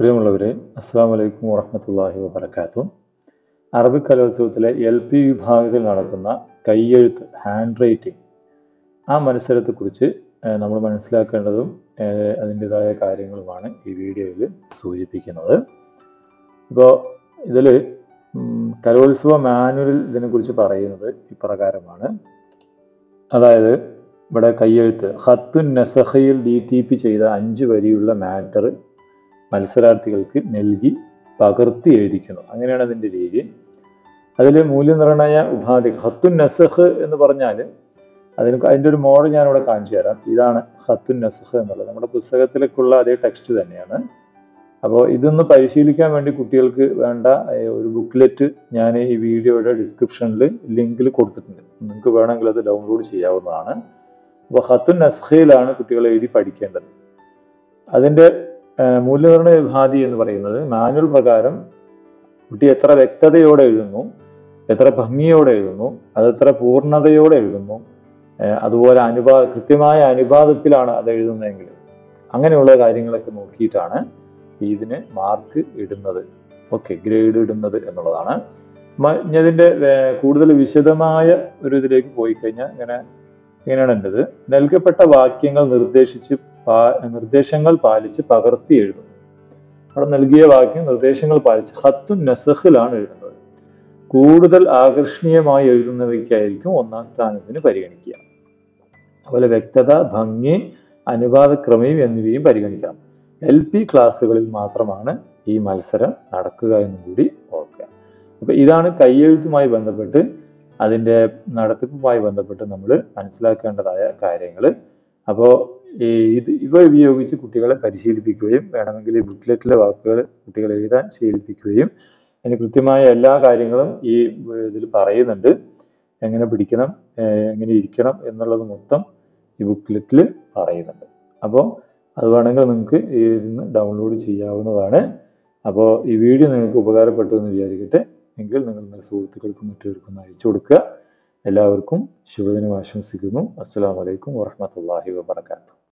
പ്രിയമുള്ളവരെ അസ്സാം വലൈക്കും വറഹമത്തല്ലാഹി വബർക്കാത്തു അറബിക് കലോത്സവത്തിലെ എൽ പി വിഭാഗത്തിൽ നടക്കുന്ന കയ്യെഴുത്ത് ഹാൻഡ് റൈറ്റിംഗ് ആ മത്സരത്തെക്കുറിച്ച് ഏഹ്, നമ്മൾ മനസ്സിലാക്കേണ്ടതും ഏഹ്, അതിൻ്റെതായ കാര്യങ്ങളുമാണ് ഈ വീഡിയോയിൽ സൂചിപ്പിക്കുന്നത് ഇപ്പോൾ ഇതിൽ കലോത്സവ മാനുവലിൽ ഇതിനെക്കുറിച്ച് പറയുന്നത് ഇപ്രകാരമാണ് അതായത് ഇവിടെ കയ്യെഴുത്ത് ഹത്തുൻ നസഹയിൽ ഡി ടി പി ചെയ്ത അഞ്ച് വരിയുള്ള മാറ്റർ മത്സരാർത്ഥികൾക്ക് നൽകി പകർത്തി എഴുതിക്കുന്നു അങ്ങനെയാണ് അതിൻ്റെ രീതി അതിൽ മൂല്യനിർണയ ഉപാധി ഹത്തുൻ നസഹ് എന്ന് പറഞ്ഞാൽ അതിന് അതിൻ്റെ ഒരു മോഡൽ ഞാനിവിടെ കാണിച്ചു തരാം ഇതാണ് ഹത്തുൻ നസഹ് എന്നുള്ളത് നമ്മുടെ പുസ്തകത്തിലേക്കുള്ള അതേ ടെക്സ്റ്റ് തന്നെയാണ് അപ്പോൾ ഇതൊന്ന് പരിശീലിക്കാൻ വേണ്ടി കുട്ടികൾക്ക് വേണ്ട ഏഹ്, ഒരു ബുക്ക്ലെറ്റ് ഞാൻ ഈ വീഡിയോയുടെ ഡിസ്ക്രിപ്ഷനിൽ ലിങ്കിൽ കൊടുത്തിട്ടുണ്ട് നിങ്ങൾക്ക് വേണമെങ്കിൽ അത് ഡൗൺലോഡ് ചെയ്യാവുന്നതാണ് അപ്പോൾ ഹത്തുൻ നസ്ഖയിലാണ് കുട്ടികൾ എഴുതി പഠിക്കേണ്ടത് അതിൻ്റെ ഏഹ്, മൂല്യനിർണ്ണയ വിഭാതി എന്ന് പറയുന്നത് മാനുവൽ പ്രകാരം കുട്ടി എത്ര വ്യക്തതയോടെ എഴുതുന്നു എത്ര ഭംഗിയോടെ എഴുതുന്നു അത് എത്ര പൂർണ്ണതയോടെ എഴുതുന്നു ഏഹ്, അതുപോലെ അനുപാ കൃത്യമായ അനുപാതത്തിലാണ് അത് എഴുതുന്നതെങ്കിൽ അങ്ങനെയുള്ള കാര്യങ്ങളൊക്കെ നോക്കിയിട്ടാണ് ഇതിന് മാർക്ക് ഇടുന്നത് ഓക്കെ ഗ്രേഡ് ഇടുന്നത് എന്നുള്ളതാണ് മ- ഇനി അതിന്റെ ഏർ, കൂടുതൽ വിശദമായ ഒരു ഇതിലേക്ക് പോയി കഴിഞ്ഞാൽ ഇങ്ങനെ ഇങ്ങനെയാണ് എൻ്റെത് നൽകപ്പെട്ട വാക്യങ്ങൾ നിർദ്ദേശിച്ച് പാ- നിർദ്ദേശങ്ങൾ പാലിച്ച് പകർത്തി എഴുതും അവിടെ നൽകിയ വാക്യം നിർദ്ദേശങ്ങൾ പാലിച്ച് ഹത്തു നസഹിലാണ് എഴുതുന്നത് കൂടുതൽ ആകർഷണീയമായി എഴുതുന്നവയ്ക്കായിരിക്കും ഒന്നാം സ്ഥാനത്തിന് പരിഗണിക്കുക അതുപോലെ വ്യക്തത ഭംഗി അനുപാതക്രമയും എന്നിവയും പരിഗണിക്കാം എൽ പി ക്ലാസ്സുകളിൽ മാത്രമാണ് ഈ മത്സരം നടക്കുക എന്നും കൂടി ഓർക്കുക അപ്പൊ ഇതാണ് കയ്യെഴുത്തുമായി ബന്ധപ്പെട്ട് അതിൻ്റെ നടത്തിപ്പുമായി ബന്ധപ്പെട്ട് നമ്മൾ മനസ്സിലാക്കേണ്ടതായ കാര്യങ്ങൾ അപ്പോൾ ഈ ഇത് ഇവ ഉപയോഗിച്ച് കുട്ടികളെ പരിശീലിപ്പിക്കുകയും വേണമെങ്കിൽ ഈ ബുക്ക്ലെറ്റിലെ വാക്കുകൾ കുട്ടികളെ എഴുതാൻ ശീലിപ്പിക്കുകയും അതിന് കൃത്യമായ എല്ലാ കാര്യങ്ങളും ഈ ഇതിൽ പറയുന്നുണ്ട് എങ്ങനെ പിടിക്കണം ഏഹ് എങ്ങനെ ഇരിക്കണം എന്നുള്ളത് മൊത്തം ഈ ബുക്ക്ലെറ്റിൽ പറയുന്നുണ്ട് അപ്പോൾ അത് വേണമെങ്കിൽ നിങ്ങൾക്ക് ഇതിന്ന് ഡൗൺലോഡ് ചെയ്യാവുന്നതാണ് അപ്പോൾ ഈ വീഡിയോ നിങ്ങൾക്ക് ഉപകാരപ്പെട്ടു എന്ന് വിചാരിക്കട്ടെ എങ്കിൽ നിങ്ങൾ നിങ്ങളുടെ സുഹൃത്തുക്കൾക്കും മറ്റവർക്കും ഒന്ന് അയച്ചു കൊടുക്കുക എല്ലാവർക്കും ശുഭദിനം ആശംസിക്കുന്നു അസ്സാം വലൈക്കും വാഹമത്തല്ലാഹി വാബർക്കാത്തു